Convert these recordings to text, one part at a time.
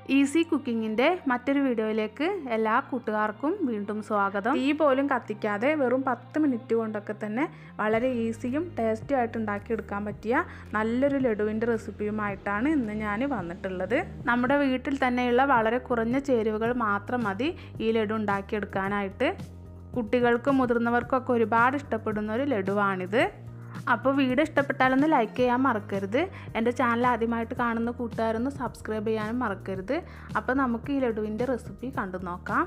easy കുക്കിങ്ങിൻ്റെ മറ്റൊരു വീഡിയോയിലേക്ക് എല്ലാ കൂട്ടുകാർക്കും വീണ്ടും സ്വാഗതം തീ പോലും കത്തിക്കാതെ വെറും പത്ത് മിനിറ്റ് കൊണ്ടൊക്കെ തന്നെ വളരെ ഈസിയും ടേസ്റ്റിയും ആയിട്ട് ഉണ്ടാക്കിയെടുക്കാൻ പറ്റിയ നല്ലൊരു ലഡുവിൻ്റെ റെസിപ്പിയുമായിട്ടാണ് ഇന്ന് ഞാൻ വന്നിട്ടുള്ളത് നമ്മുടെ വീട്ടിൽ തന്നെയുള്ള വളരെ കുറഞ്ഞ ചേരുവകൾ മാത്രം മതി ഈ ലഡു ഉണ്ടാക്കിയെടുക്കാനായിട്ട് കുട്ടികൾക്കും മുതിർന്നവർക്കൊക്കെ ഒരുപാട് ഇഷ്ടപ്പെടുന്ന ഒരു ലഡുവാണിത് അപ്പോൾ വീഡിയോ ഇഷ്ടപ്പെട്ടാലൊന്ന് ലൈക്ക് ചെയ്യാൻ മറക്കരുത് എൻ്റെ ചാനൽ ആദ്യമായിട്ട് കാണുന്ന കൂട്ടുകാരൊന്ന് സബ്സ്ക്രൈബ് ചെയ്യാനും മറക്കരുത് അപ്പോൾ നമുക്ക് ഈ ലഡുവിൻ്റെ റെസിപ്പി കണ്ടു നോക്കാം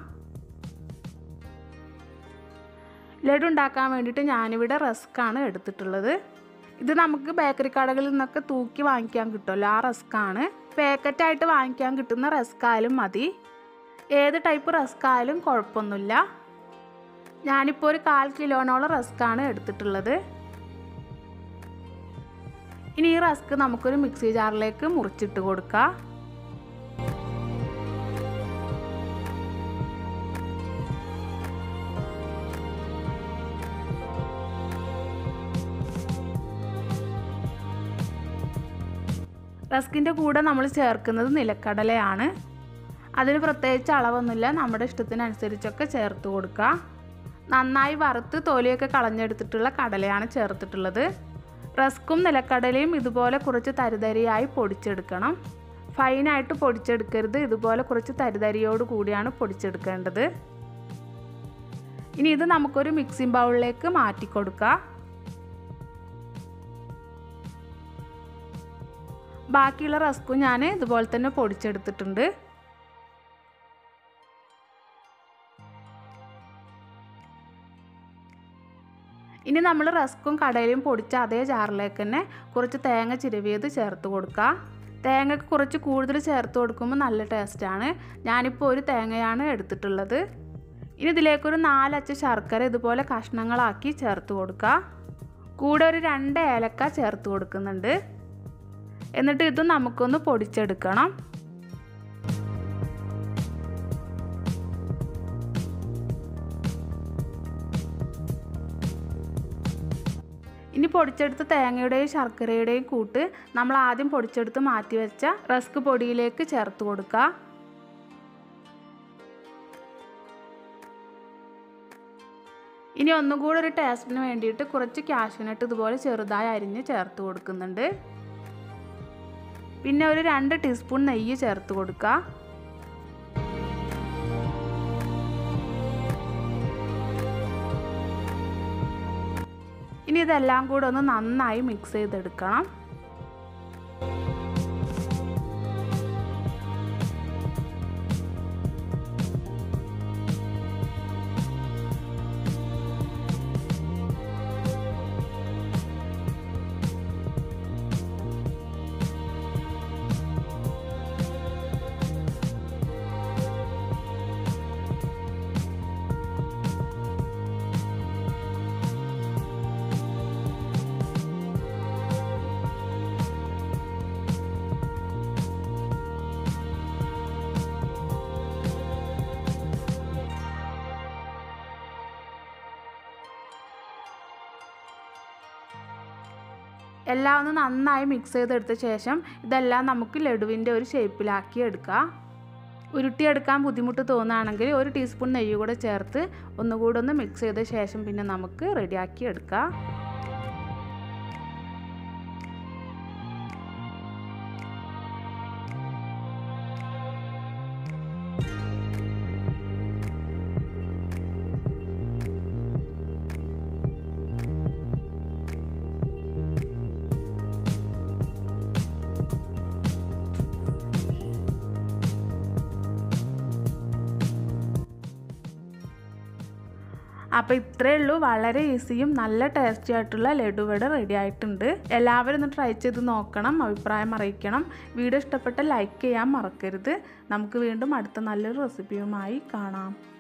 ലഡു ഉണ്ടാക്കാൻ വേണ്ടിയിട്ട് ഞാനിവിടെ റസ്ക്കാണ് എടുത്തിട്ടുള്ളത് ഇത് നമുക്ക് ബേക്കറി കടകളിൽ നിന്നൊക്കെ തൂക്കി വാങ്ങിക്കാൻ കിട്ടുമല്ലോ ആ റസ്ക്കാണ് പാക്കറ്റായിട്ട് വാങ്ങിക്കാൻ കിട്ടുന്ന റസ്ക്കായാലും മതി ഏത് ടൈപ്പ് റസ്ക്കായാലും കുഴപ്പമൊന്നുമില്ല ഞാനിപ്പോൾ ഒരു കാൽ കിലോനോളം റസ്ക്കാണ് എടുത്തിട്ടുള്ളത് ഇനി ഈ റസ്ക് നമുക്കൊരു മിക്സി ജാറിലേക്ക് മുറിച്ചിട്ട് കൊടുക്കാം റസ്കിൻ്റെ കൂടെ നമ്മൾ ചേർക്കുന്നത് നിലക്കടലയാണ് അതിന് പ്രത്യേകിച്ച് അളവൊന്നുമില്ല നമ്മുടെ ഇഷ്ടത്തിനനുസരിച്ചൊക്കെ ചേർത്ത് കൊടുക്കുക നന്നായി വറുത്ത് തൊലിയൊക്കെ കളഞ്ഞെടുത്തിട്ടുള്ള കടലയാണ് ചേർത്തിട്ടുള്ളത് റസ്ക്കും നിലക്കടലയും ഇതുപോലെ കുറച്ച് തരിതരിയായി പൊടിച്ചെടുക്കണം ഫൈനായിട്ട് പൊടിച്ചെടുക്കരുത് ഇതുപോലെ കുറച്ച് തരിതരിയോട് കൂടിയാണ് പൊടിച്ചെടുക്കേണ്ടത് ഇനി ഇത് നമുക്കൊരു മിക്സിംഗ് ബൗളിലേക്ക് മാറ്റി കൊടുക്കാം ബാക്കിയുള്ള റസ്ക്കും ഞാൻ ഇതുപോലെ തന്നെ പൊടിച്ചെടുത്തിട്ടുണ്ട് ഇനി നമ്മൾ റസ്ക്കും കടയിലും പൊടിച്ച അതേ ജാറിലേക്ക് തന്നെ കുറച്ച് തേങ്ങ ചിരവിയത് ചേർത്ത് കൊടുക്കുക തേങ്ങയ്ക്ക് കുറച്ച് കൂടുതൽ ചേർത്ത് കൊടുക്കുമ്പോൾ നല്ല ടേസ്റ്റാണ് ഞാനിപ്പോൾ ഒരു തേങ്ങയാണ് എടുത്തിട്ടുള്ളത് ഇനി ഇതിലേക്കൊരു നാലച്ച് ശർക്കര ഇതുപോലെ കഷ്ണങ്ങളാക്കി ചേർത്ത് കൊടുക്കുക കൂടെ ഒരു രണ്ട് ഏലക്ക ചേർത്ത് കൊടുക്കുന്നുണ്ട് എന്നിട്ട് ഇത് നമുക്കൊന്ന് പൊടിച്ചെടുക്കണം ഇനി പൊടിച്ചെടുത്ത തേങ്ങയുടെയും ശർക്കരയുടെയും കൂട്ട് നമ്മൾ ആദ്യം പൊടിച്ചെടുത്ത് മാറ്റി വെച്ച റസ്ക് പൊടിയിലേക്ക് ചേർത്ത് കൊടുക്കുക ഇനി ഒന്നും കൂടെ ഒരു ടേസ്റ്റിന് വേണ്ടിയിട്ട് കുറച്ച് കാഷ്യൂനട്ട് ഇതുപോലെ ചെറുതായി അരിഞ്ഞ് ചേർത്ത് കൊടുക്കുന്നുണ്ട് പിന്നെ ഒരു രണ്ട് ടീസ്പൂൺ നെയ്യ് ചേർത്ത് കൊടുക്കുക ഇനി ഇതെല്ലാം കൂടെ ഒന്ന് നന്നായി മിക്സ് ചെയ്തെടുക്കണം എല്ലാം ഒന്ന് നന്നായി മിക്സ് ചെയ്തെടുത്ത ശേഷം ഇതെല്ലാം നമുക്ക് ലഡുവിൻ്റെ ഒരു ഷേപ്പിലാക്കി എടുക്കാം ഉരുട്ടിയെടുക്കാൻ ബുദ്ധിമുട്ട് തോന്നുകയാണെങ്കിൽ ഒരു ടീസ്പൂൺ നെയ്യ് കൂടെ ചേർത്ത് ഒന്നുകൂടെ ഒന്ന് മിക്സ് ചെയ്ത ശേഷം പിന്നെ നമുക്ക് റെഡിയാക്കി എടുക്കാം അപ്പോൾ ഇത്രയേ ഉള്ളൂ വളരെ ഈസിയും നല്ല ടേസ്റ്റി ആയിട്ടുള്ള ലഡുവട റെഡി ആയിട്ടുണ്ട് എല്ലാവരും ഒന്ന് ട്രൈ ചെയ്ത് നോക്കണം അഭിപ്രായം അറിയിക്കണം വീഡിയോ ഇഷ്ടപ്പെട്ട ലൈക്ക് ചെയ്യാൻ മറക്കരുത് നമുക്ക് വീണ്ടും അടുത്ത നല്ലൊരു റെസിപ്പിയുമായി കാണാം